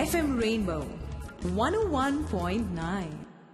FM Rainbow 101.9.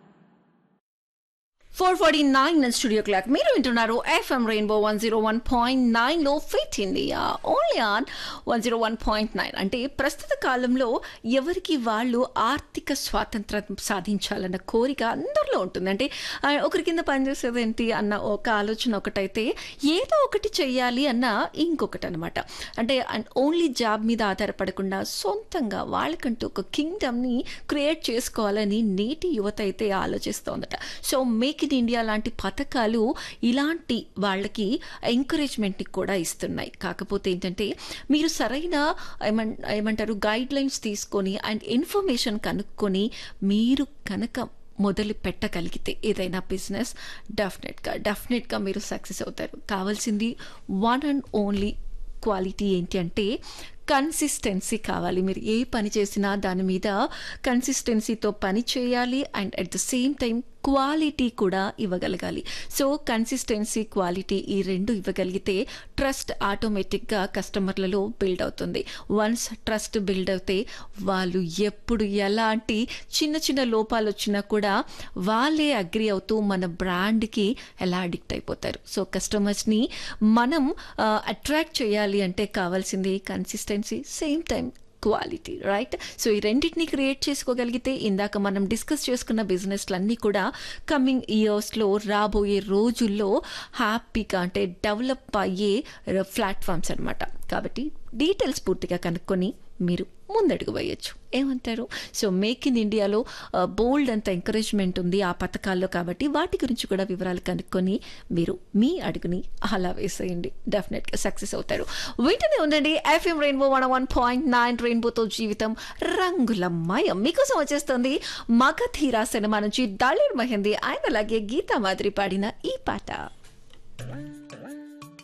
Four forty nine studio clock మీరు వింటున్నారు FM rainbow one zero one point నైన్లో fit India only on one zero one point nine అంటే ప్రస్తుత కాలంలో ఎవరికి వాళ్ళు ఆర్థిక స్వాతంత్రం సాధించాలన్న కోరిక అందరిలో ఉంటుంది అంటే ఆ, ఒకరి కింద పనిచేసేది ఏంటి అన్న ఒక ఆలోచన ఒకటైతే ఏదో ఒకటి చెయ్యాలి అన్న ఇంకొకటి అనమాట అంటే ఓన్లీ జాబ్ మీద ఆధారపడకుండా సొంతంగా వాళ్ళకంటూ ఒక కింగ్డమ్ని క్రియేట్ చేసుకోవాలని నేటి యువత అయితే ఆలోచిస్తోందట సో మేక్ ఇన్ ఇండియా లాంటి పథకాలు ఇలాంటి వాళ్ళకి ఎంకరేజ్మెంట్ని కూడా ఇస్తున్నాయి కాకపోతే ఏంటంటే మీరు సరైన ఏమన్ ఏమంటారు గైడ్ లైన్స్ తీసుకొని అండ్ ఇన్ఫర్మేషన్ కనుక్కొని మీరు కనుక మొదలు పెట్టగలిగితే ఏదైనా బిజినెస్ డెఫినెట్గా డెఫినెట్గా మీరు సక్సెస్ అవుతారు కావాల్సింది వన్ అండ్ ఓన్లీ క్వాలిటీ ఏంటి అంటే కన్సిస్టెన్సీ కావాలి మీరు ఏ పని చేసినా దాని మీద కన్సిస్టెన్సీతో పని చేయాలి and at the same time quality కూడా ఇవ్వగలగాలి సో కన్సిస్టెన్సీ క్వాలిటీ ఈ రెండు ఇవ్వగలిగితే ట్రస్ట్ ఆటోమేటిక్గా కస్టమర్లలో బిల్డ్ అవుతుంది వన్స్ ట్రస్ట్ బిల్డ్ అవుతే వాళ్ళు ఎప్పుడు ఎలాంటి చిన్న చిన్న లోపాలు వచ్చినా కూడా వాళ్ళే అగ్రి అవుతూ మన బ్రాండ్కి ఎలా అడిక్ట్ అయిపోతారు సో కస్టమర్స్ని మనం అట్రాక్ట్ చేయాలి అంటే కావాల్సింది consistency same time quality right so ఈ రెండింటిని క్రియేట్ చేసుకోగలిగితే ఇందాక మనం డిస్కస్ చేసుకున్న బిజినెస్లన్నీ కూడా కమింగ్ ఇయర్స్లో రాబోయే రోజుల్లో హ్యాపీగా అంటే డెవలప్ అయ్యే ప్లాట్ఫామ్స్ అనమాట కాబట్టి డీటెయిల్స్ పూర్తిగా కనుక్కొని మీరు ముందడుగు వేయచ్చు ఏమంటారు సో మేక్ ఇన్ ఇండియాలో బోల్డ్ అంత ఎంకరేజ్మెంట్ ఉంది ఆ పథకాల్లో కాబట్టి వాటి గురించి కూడా వివరాలు కనుక్కొని మీరు మీ అడుగుని అలా వేసేయండి డెఫినెట్గా సక్సెస్ అవుతారు వీటిని ఉండండి FM rainbow one one point nine రెయిన్బోతో జీవితం రంగులమయం మీకోసం వచ్చేస్తుంది మగధీరా సినిమా నుంచి దళిర్ మహింది ఆయన అలాగే గీతా మాదిరి పాడిన ఈ పాట